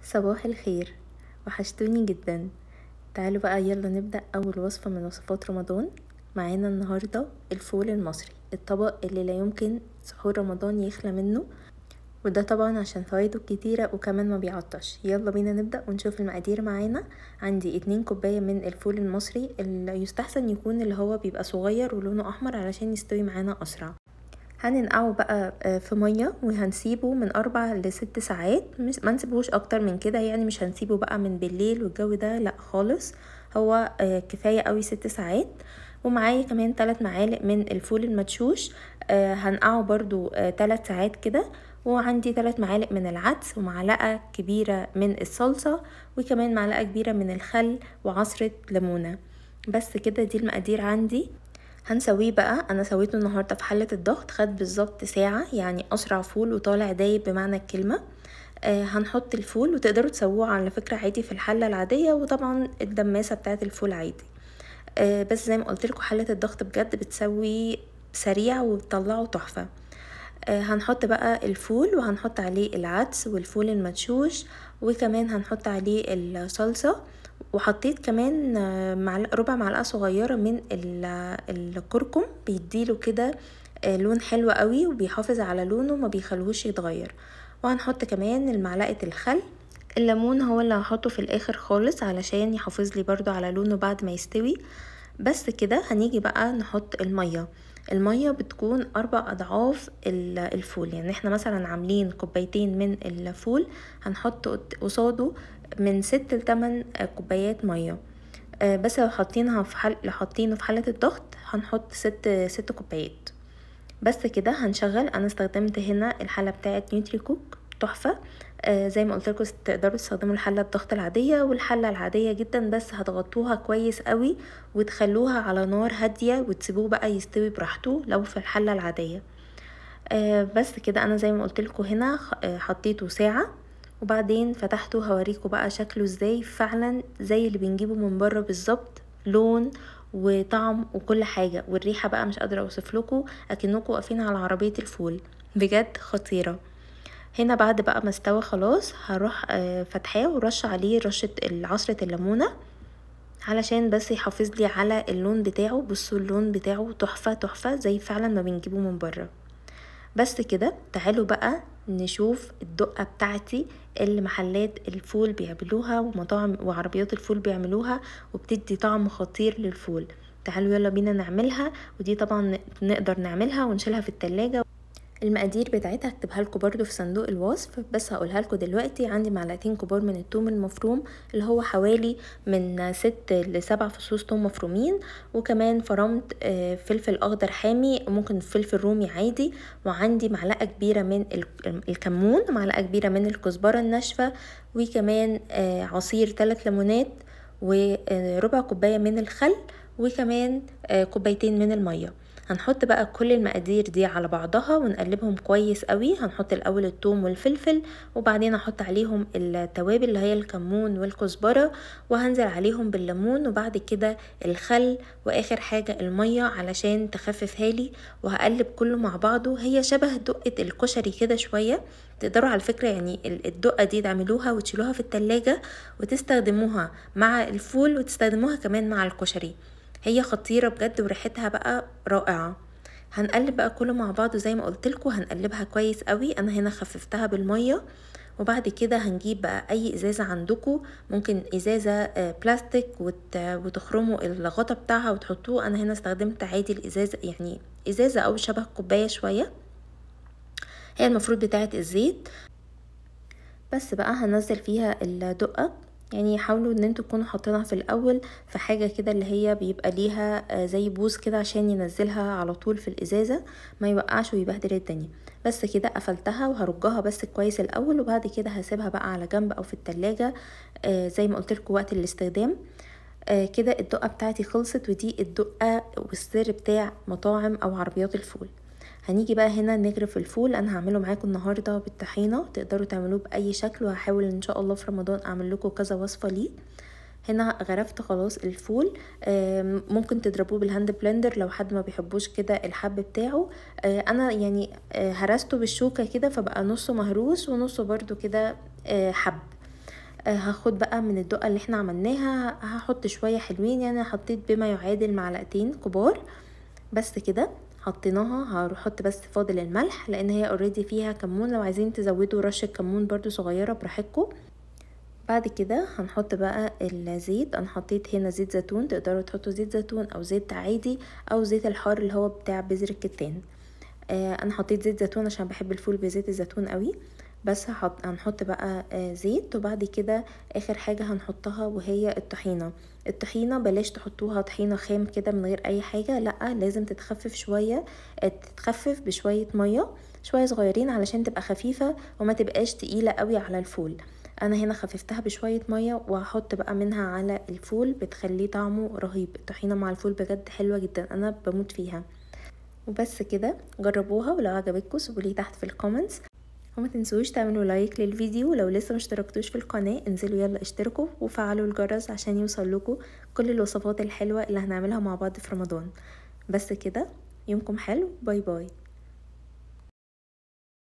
صباح الخير وحشتوني جدا تعالوا بقى يلا نبدأ أول وصفة من وصفات رمضان معانا النهاردة الفول المصري الطبق اللي لا يمكن سحور رمضان يخلى منه وده طبعا عشان فوائده كتيرة وكمان ما بيعطش يلا بينا نبدأ ونشوف المقادير معانا عندي اتنين كوباية من الفول المصري اللي يستحسن يكون اللي هو بيبقى صغير ولونه أحمر علشان يستوي معانا أسرع هننقعه بقى في ميه وهنسيبه من اربع لست ساعات ما نسيبهوش اكتر من كده يعني مش هنسيبه بقى من بالليل والجو ده لا خالص هو كفايه قوي ست ساعات ومعايا كمان ثلاث معالق من الفول المدشوش هنقعه برضو ثلاث ساعات كده وعندي ثلاث معالق من العدس ومعلقه كبيره من الصلصه وكمان معلقه كبيره من الخل وعصره ليمونه بس كده دي المقادير عندي هنسويه بقى انا سويته النهارده في حله الضغط خد بالظبط ساعه يعني اسرع فول وطالع دايب بمعنى الكلمه آه هنحط الفول وتقدروا تسووه على فكره عادي في الحله العاديه وطبعا الدماسه بتاعه الفول عادي آه بس زي ما قلت لكم حله الضغط بجد بتسوي سريع وبتطلعه تحفه آه هنحط بقى الفول وهنحط عليه العدس والفول المدشوش وكمان هنحط عليه الصلصه وحطيت كمان معلقة ربع معلقة صغيرة من الكركم بيديله كده لون حلو قوي وبيحافظ على لونه ما بيخلوهوش يتغير وهنحط كمان المعلقة الخل الليمون هو اللي هحطه في الاخر خالص علشان يحافظ لي برضو على لونه بعد ما يستوي بس كده هنيجي بقى نحط المية المية بتكون أربع أضعاف الفول يعني احنا مثلا عاملين كوبايتين من الفول هنحط قصاده من ست لتمن كوبايات مية بس لو حاطينها في حل... لو حاطينه في حلة الضغط هنحط ست ست كوبايات بس كده هنشغل انا استخدمت هنا الحلة بتاعة نيوتري كوك تحفة آه زي ما قلت لكم تقدروا تستخدموا الحلة الضغط العادية والحلة العادية جدا بس هتغطوها كويس قوي وتخلوها على نار هادية وتسيبوه بقى يستوي براحته لو في الحلة العادية آه بس كده انا زي ما قلت لكم هنا حطيته ساعة وبعدين فتحته هوريكم بقى شكله ازاي فعلا زي اللي بنجيبه من بره بالظبط لون وطعم وكل حاجه والريحه بقى مش قادره اوصف لكم اكنكم واقفين على عربيه الفول بجد خطيره هنا بعد بقى ما استوى خلاص هروح فتحاه ورش عليه رشه عصره الليمونه علشان بس يحافظ لي على اللون بتاعه بصوا اللون بتاعه تحفه تحفه زي فعلا ما بنجيبه من بره بس كده تعالوا بقى نشوف الدقة بتاعتي اللي محلات الفول بيعملوها ومطاعم وعربيات الفول بيعملوها وبتدي طعم خطير للفول تعالوا يلا بينا نعملها ودي طبعا نقدر نعملها ونشيلها في التلاجة المقادير بتاعتها هكتبها لكم برده في صندوق الوصف بس هقولها لكم دلوقتي عندي معلقتين كبار من الثوم المفروم اللي هو حوالي من ست لسبع فصوص ثوم مفرومين وكمان فرمت فلفل اخضر حامي ممكن فلفل رومي عادي وعندي معلقه كبيره من الكمون معلقه كبيره من الكزبره الناشفه وكمان عصير ثلاث ليمونات وربع كوبايه من الخل وكمان كوبايتين من الميه هنحط بقى كل المقادير دي على بعضها ونقلبهم كويس قوي هنحط الاول الثوم والفلفل وبعدين احط عليهم التوابل اللي هي الكمون والكزبره وهنزل عليهم بالليمون وبعد كده الخل واخر حاجه الميه علشان تخففها لي وهقلب كله مع بعضه هي شبه دقه الكشري كده شويه تقدروا على فكره يعني الدقه دي تعملوها وتشيلوها في التلاجة وتستخدموها مع الفول وتستخدموها كمان مع الكشري هي خطيره بجد وريحتها بقى رائعه هنقلب بقى كله مع بعضه زي ما قلت لكم هنقلبها كويس قوي انا هنا خففتها بالميه وبعد كده هنجيب بقى اي ازازه عندكم ممكن ازازه بلاستيك وتخرموا الغطا بتاعها وتحطوه انا هنا استخدمت عادي الازازه يعني ازازه او شبه كوبايه شويه هي المفروض بتاعه الزيت بس بقى هنزل فيها الدقه يعني حاولوا ان انتوا تكونوا حاطينها في الاول في حاجه كده اللي هي بيبقى ليها زي بوز كده عشان ينزلها على طول في الازازه ما يوقعش ويبهدل الدنيا بس كده قفلتها وهرجها بس كويس الاول وبعد كده هسيبها بقى على جنب او في التلاجة زي ما قلت لكم وقت الاستخدام كده الدقه بتاعتي خلصت ودي الدقه والسر بتاع مطاعم او عربيات الفول هنيجي بقى هنا نغرف الفول انا هعمله معاكم النهارده بالطحينه تقدروا تعملوه باي شكل وهحاول ان شاء الله في رمضان اعمل لكم كذا وصفه ليه هنا غرفت خلاص الفول ممكن تضربوه بالهاند بلندر لو حد ما بيحبوش كده الحب بتاعه انا يعني هرسته بالشوكه كده فبقى نصه مهروس ونصه برده كده حب آه هاخد بقى من الدقه اللي احنا عملناها هحط شويه حلوين يعني حطيت بما يعادل معلقتين كبار بس كده حطيناها هروح احط بس فاضل الملح لان هي اوريدي فيها كمون لو عايزين تزودوا رشه كمون برضو صغيره براحتكم بعد كده هنحط بقى الزيت انا حطيت هنا زيت زيتون تقدروا تحطوا زيت زيتون او زيت عادي او زيت الحار اللي هو بتاع بذر الكتان آه انا حطيت زيت زيتون عشان بحب الفول بزيت الزيتون قوي بس هحط هنحط بقى آه زيت وبعد كده اخر حاجه هنحطها وهي الطحينه الطحينه بلاش تحطوها طحينه خام كده من غير اي حاجه لا لازم تتخفف شويه تتخفف بشويه ميه شويه صغيرين علشان تبقى خفيفه وما تبقاش تقيله قوي على الفول انا هنا خففتها بشويه ميه وهحط بقى منها على الفول بتخليه طعمه رهيب الطحينه مع الفول بجد حلوه جدا انا بموت فيها وبس كده جربوها ولو عجبتكم سيبولي تحت في الكومنتس وما تنسوش تعملوا لايك للفيديو لو لسه مشتركتوش في القناة انزلوا يلا اشتركوا وفعلوا الجرس عشان يوصل لكم كل الوصفات الحلوة اللي هنعملها مع بعض في رمضان بس كده يومكم حلو باي باي